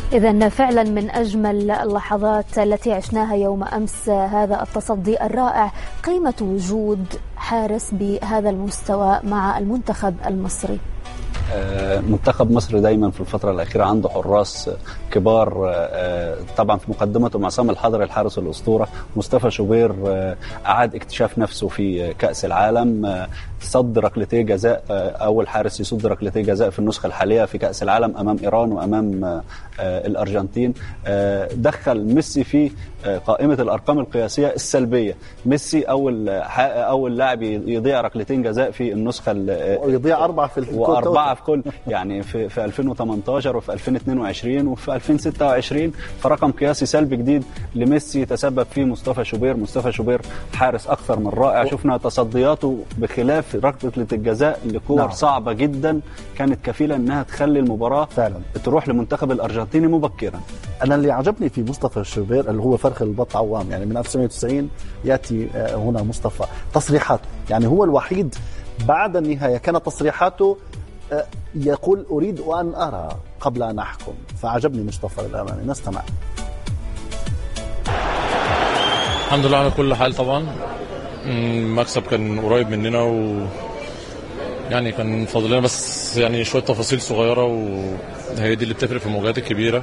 إذا فعلا من أجمل اللحظات التي عشناها يوم أمس هذا التصدي الرائع قيمة وجود حارس بهذا المستوى مع المنتخب المصري منتخب مصر دايما في الفترة الأخيرة عنده حراس كبار طبعا في مقدمتهم عصام الحضري الحارس الأسطورة مصطفى شوبير أعاد اكتشاف نفسه في كأس العالم صد ركلتي جزاء أول حارس يصد ركلتي جزاء في النسخة الحالية في كأس العالم أمام إيران وأمام الأرجنتين دخل ميسي في قائمة الأرقام القياسية السلبية ميسي أول أول لاعب يضيع ركلتين جزاء في النسخة ويضيع أربعة في وأربعة في كل يعني في, في 2018 وفي 2022 وفي 2026 فرقم قياسي سلبي جديد لميسي تسبب فيه مصطفى شوبير مصطفى شوبير حارس أكثر من رائع شفنا تصدياته بخلاف ركلة الجزاء لكور نعم. صعبة جدا كانت كفيلة أنها تخلي المباراة فعلا تروح لمنتخب الأرجنتيني مبكرا أنا اللي عجبني في مصطفى شوبير اللي هو فرخ البط عوام يعني من 1990 يأتي هنا مصطفى تصريحاته يعني هو الوحيد بعد النهاية كانت تصريحاته يقول أريد أن أرى قبل أن أحكم فعجبني مصطفى للأمانة نستمع الحمد لله على كل حال طبعا المكسب كان قريب مننا و يعني كان فاضل لنا بس يعني شويه تفاصيل صغيره وهي دي اللي بتفرق في المواجهات الكبيره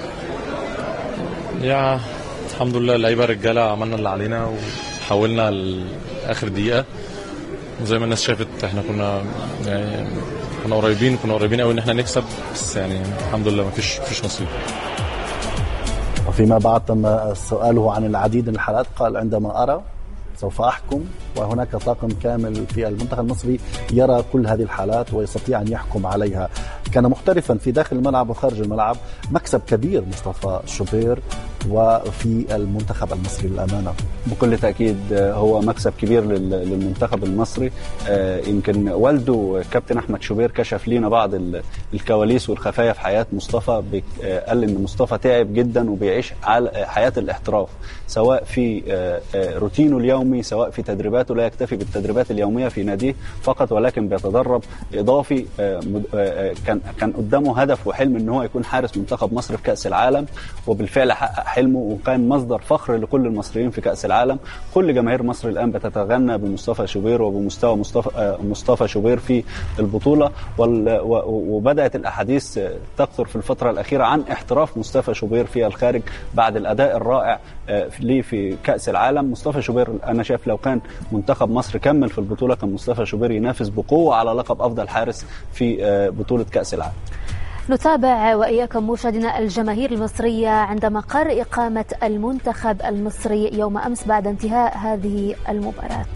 يا الحمد لله اللعيبه رجاله عملنا اللي علينا وحاولنا لاخر دقيقه وزي ما الناس شافت احنا كنا يعني كنا قريبين كنا قريبين قوي ان احنا نكسب بس يعني الحمد لله ما فيش فيش نصيب وفيما بعد تم سؤاله عن العديد من الحالات قال عندما ارى سوف احكم وهناك طاقم كامل في المنتخب المصري يرى كل هذه الحالات ويستطيع ان يحكم عليها كان محترفا في داخل الملعب وخارج الملعب مكسب كبير مصطفى شوبير وفي المنتخب المصري للامانه بكل تاكيد هو مكسب كبير للمنتخب المصري يمكن والده كابتن احمد شوبير كشف لينا بعض الكواليس والخفايا في حياه مصطفى قال ان مصطفى تعب جدا وبيعيش على حياه الاحتراف سواء في روتينه اليومي سواء في تدريباته لا يكتفي بالتدريبات اليوميه في ناديه فقط ولكن بيتدرب اضافي كان كان قدامه هدف وحلم ان هو يكون حارس منتخب مصر في كاس العالم وبالفعل حقق حلمه وكان مصدر فخر لكل المصريين في كاس العالم كل جماهير مصر الان بتتغنى بمصطفى شوبير وبمستوى مصطفى مصطفى شوبير في البطوله وبدات الاحاديث تكثر في الفتره الاخيره عن احتراف مصطفى شوبير في الخارج بعد الاداء الرائع ليه في كاس العالم مصطفى شوبير انا شايف لو كان منتخب مصر كمل في البطوله كان مصطفى شوبير ينافس بقوه على لقب افضل حارس في بطوله كاس العالم نتابع وإياكم مشاهدينا الجماهير المصرية عند مقر إقامة المنتخب المصري يوم أمس بعد انتهاء هذه المباراة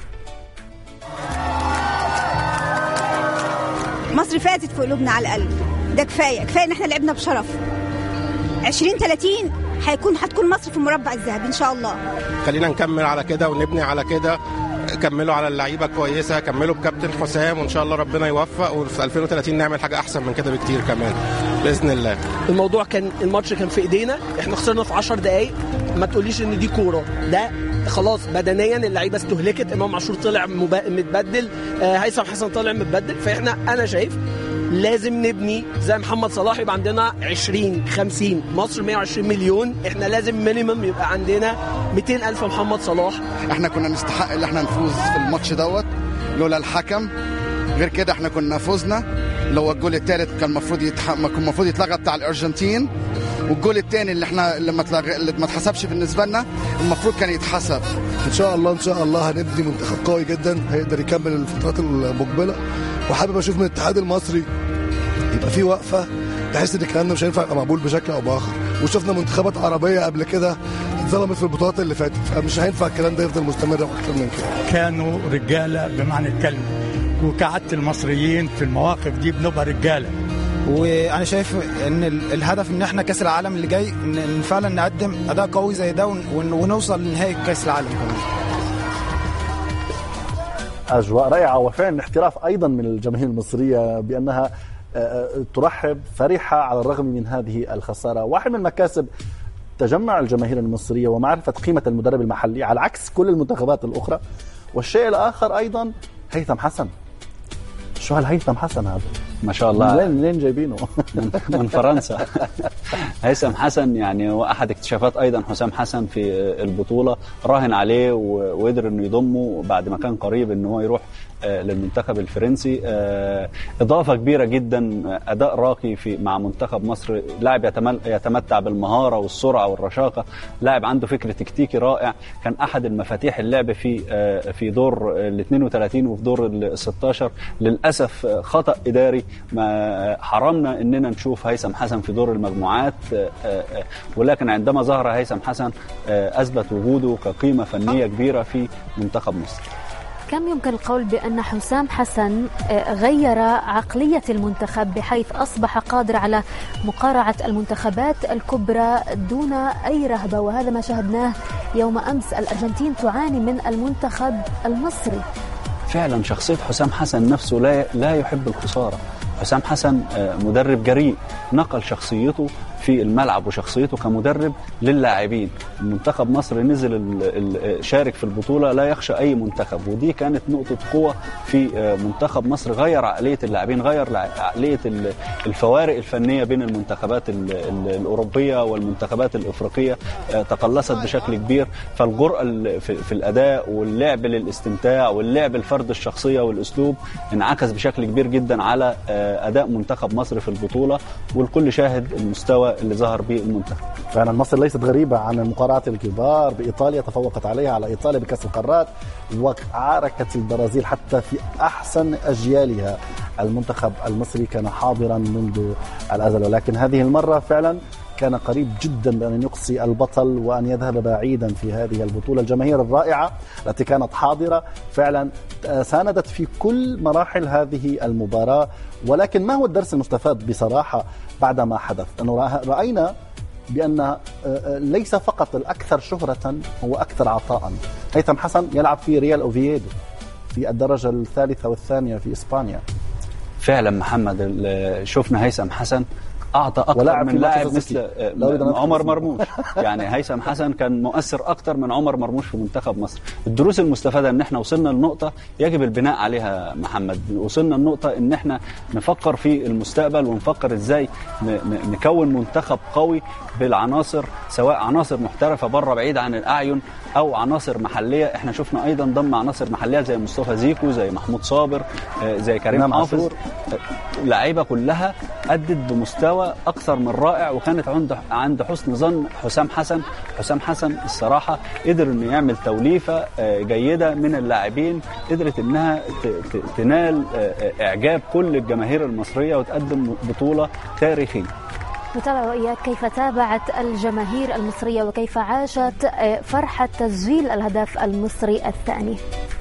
مصر فاتت في قلوبنا على القلب ده كفاية كفاية إن احنا لعبنا بشرف 20 30 هيكون هتكون مصر في المربع الذهبي إن شاء الله خلينا نكمل على كده ونبني على كده كملوا على اللعيبه كويسه كملوا بكابتن حسام وان شاء الله ربنا يوفق وفي 2030 نعمل حاجه احسن من كده بكتير كمان باذن الله الموضوع كان الماتش كان في ايدينا احنا خسرنا في 10 دقائق ما تقوليش ان دي كوره ده خلاص بدنيا اللعيبه استهلكت امام عاشور طلع متبدل آه هيثم حسن طلع متبدل فاحنا انا شايف لازم نبني زي محمد صلاح يبقى عندنا 20 50 مصر 120 مليون احنا لازم مينيمم يبقى عندنا 200 الف محمد صلاح احنا كنا نستحق ان احنا نفوز في الماتش دوت لولا الحكم غير كده احنا كنا فزنا لو الجول الثالث كان المفروض يتح... كان المفروض يتلغى بتاع الارجنتين والجول الثاني اللي احنا اللي ما تلغ... اللي ما اتحسبش بالنسبه لنا المفروض كان يتحسب ان شاء الله ان شاء الله هنبني منتخب قوي جدا هيقدر يكمل الفترات المقبله وحابب اشوف من الاتحاد المصري يبقى في وقفه بحيث ان الكلام ده مش هينفع يبقى مقبول بشكل او باخر وشفنا منتخبات عربيه قبل كده اتظلمت في البطولات اللي فاتت فمش هينفع الكلام ده يفضل مستمر اكتر من كده كانوا رجاله بمعنى الكلمه وكعاده المصريين في المواقف دي بنبقى رجاله وانا شايف ان الهدف ان احنا كاس العالم اللي جاي ان فعلا نقدم اداء قوي زي ده ونوصل لنهائي كاس العالم كمان اجواء رائعه وفعلا احتراف ايضا من الجماهير المصريه بانها ترحب فرحه على الرغم من هذه الخساره، واحد من المكاسب تجمع الجماهير المصريه ومعرفه قيمه المدرب المحلي على عكس كل المنتخبات الاخرى، والشيء الاخر ايضا هيثم حسن. شو هالهيثم حسن هذا؟ ما شاء الله منين منين جايبينه؟ من, من فرنسا هيثم حسن يعني هو احد اكتشافات ايضا حسام حسن في البطوله راهن عليه و- وقدر انه يضمه بعد ما كان قريب ان هو يروح آه، للمنتخب الفرنسي آه، اضافه كبيره جدا آه، اداء راقي في مع منتخب مصر لاعب يتمل- يتمتع بالمهاره والسرعه والرشاقه لاعب عنده فكر تكتيكي رائع كان احد المفاتيح اللعب في آه، في دور ال 32 وفي دور ال 16 للاسف آه، خطا اداري ما حرمنا اننا نشوف هيثم حسن في دور المجموعات آه، آه، ولكن عندما ظهر هيثم حسن آه، اثبت وجوده كقيمه فنيه كبيره في منتخب مصر كم يمكن القول بأن حسام حسن آه، غير عقلية المنتخب بحيث أصبح قادر على مقارعة المنتخبات الكبرى دون أي رهبة وهذا ما شاهدناه يوم أمس الأرجنتين تعاني من المنتخب المصري فعلا شخصيه حسام حسن نفسه لا لا يحب الخساره حسام حسن آه، مدرب جريء نقل شخصيته في الملعب وشخصيته كمدرب للاعبين منتخب مصر نزل ال- ال- شارك في البطوله لا يخشى اي منتخب ودي كانت نقطه قوه في آه، منتخب مصر غير عقليه اللاعبين غير لع- عقليه ال- الفوارق الفنيه بين المنتخبات ال- ال- الاوروبيه والمنتخبات الافريقيه آه، تقلصت بشكل كبير فالجرأه ال- في في الاداء واللعب للاستمتاع واللعب الفرد الشخصيه والاسلوب انعكس بشكل كبير جدا على آه، اداء منتخب مصر في البطوله والكل شاهد المستوى اللي ظهر به المنتخب فعلا مصر ليست غريبة عن المقارعات الكبار بإيطاليا تفوقت عليها على إيطاليا بكأس القارات وعاركت البرازيل حتى في أحسن أجيالها المنتخب المصري كان حاضرا منذ الأزل ولكن هذه المرة فعلا كان قريب جدا بأن يقصي البطل وأن يذهب بعيدا في هذه البطولة الجماهير الرائعة التي كانت حاضرة فعلا ساندت في كل مراحل هذه المباراة ولكن ما هو الدرس المستفاد بصراحة بعد ما حدث أنه رأ- رأينا بأن آه، آه، ليس فقط الأكثر شهرة هو أكثر عطاء هيثم حسن يلعب في ريال أوفييدو في الدرجة الثالثة والثانية في إسبانيا فعلا محمد ال- شفنا هيثم حسن اعطى اكثر ولاعب في من لاعب مانشستر مثل سيتي. آه، لا أريد أن أدخل عمر اسمه. مرموش يعني هيثم حسن كان مؤثر اكثر من عمر مرموش في منتخب مصر الدروس المستفاده ان احنا وصلنا لنقطه يجب البناء عليها محمد وصلنا لنقطه ان احنا نفكر في المستقبل ونفكر ازاي ن- ن- نكون منتخب قوي بالعناصر سواء عناصر محترفه بره بعيد عن الاعين او عناصر محليه احنا شفنا ايضا ضم عناصر محليه زي مصطفى زيكو زي محمود صابر آه، زي كريم إمام حافظ عاشور. لعيبه كلها ادت بمستوى اكثر من رائع وكانت عند عند حسن ظن حسام حسن حسام حسن الصراحه قدر انه يعمل توليفه آه، جيده من اللاعبين قدرت انها ت- ت- تنال آه، آه، اعجاب كل الجماهير المصريه وتقدم بطوله تاريخيه نتابع وإياك كيف تابعت الجماهير المصرية وكيف عاشت آه، فرحة تسجيل الهدف المصري الثاني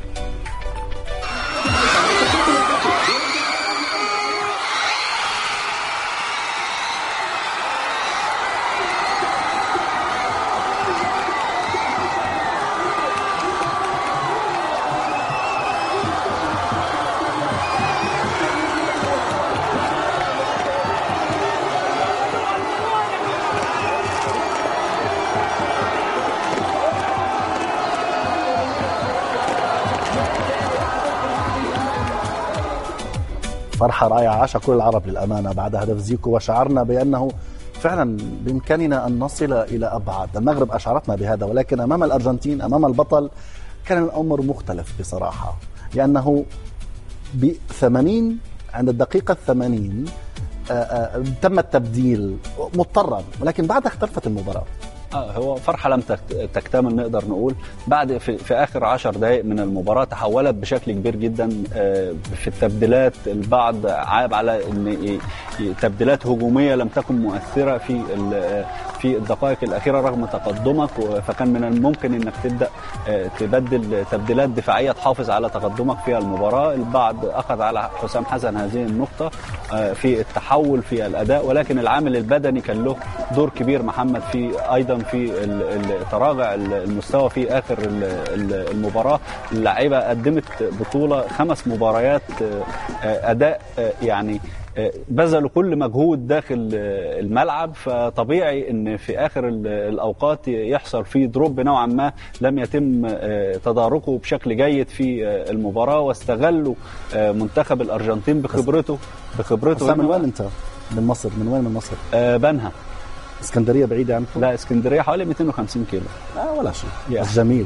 فرحة رائعة عاش كل العرب للأمانة بعد هدف زيكو وشعرنا بأنه فعلا بإمكاننا أن نصل إلى أبعد المغرب أشعرتنا بهذا ولكن أمام الأرجنتين أمام البطل كان الأمر مختلف بصراحة لأنه ب 80 عند الدقيقة الثمانين آه، آه، تم التبديل مضطرا ولكن بعد اختلفت المباراة آه هو فرحة لم تكت- تكتمل نقدر نقول بعد في, في آخر عشر دقائق من المباراة تحولت بشكل كبير جدا آه، في التبديلات البعض عاب على ان ي- ي- تبديلات هجومية لم تكن مؤثرة في ال- آه، في الدقائق الأخيرة رغم تقدمك و- فكان من الممكن انك تبدأ آه، تبدل تبديلات دفاعية تحافظ على تقدمك في المباراة البعض أخذ على حسام حسن هذه النقطة آه، في التحول في الأداء ولكن العامل البدني كان له دور كبير محمد في أيضا في ال- ال- تراجع ال- المستوى في آخر ال- ال- المباراة اللعيبة قدمت بطولة خمس مباريات آه، آه، أداء آه، يعني آه، بذلوا كل مجهود داخل آه، الملعب فطبيعي ان في اخر ال- الاوقات يحصل فيه دروب نوعا ما لم يتم آه، تداركه بشكل جيد في آه، المباراه واستغلوا آه، منتخب الارجنتين بخبرته بخبرته حسام من هنا. وين انت؟ من مصر من وين من مصر؟ آه، بنها اسكندريه بعيده عنكم؟ لا اسكندريه حوالي 250 كيلو لا ولا شيء يا. بس جميل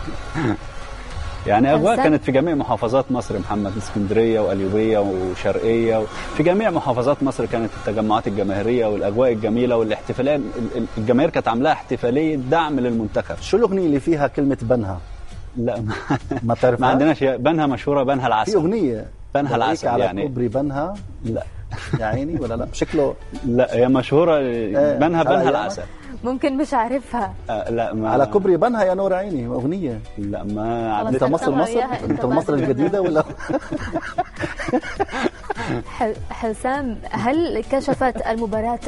يعني اجواء حسن. كانت في جميع محافظات مصر يا محمد اسكندريه وقليوبيه وشرقيه في جميع محافظات مصر كانت التجمعات الجماهيريه والاجواء الجميله والاحتفاليه ال- ال- الجماهير كانت عاملاها احتفاليه دعم للمنتخب شو الاغنيه اللي فيها كلمه بنها؟ لا ما, ما بتعرفها؟ ما عندناش بنها مشهوره بنها في العسل اغنيه بنها بلاقيك العسل على يعني. كوبري بنها لا يا عيني ولا لا شكله لا هي مشهوره بنها على بنها أيامك؟ العسل ممكن مش عارفها آه لا ما على كوبري بنها يا نور عيني اغنيه لا ما خلاص انت عدت مصر سمعوا مصر إياها أنت انت مصر بعد. الجديده ولا ح- حسام هل كشفت المباراة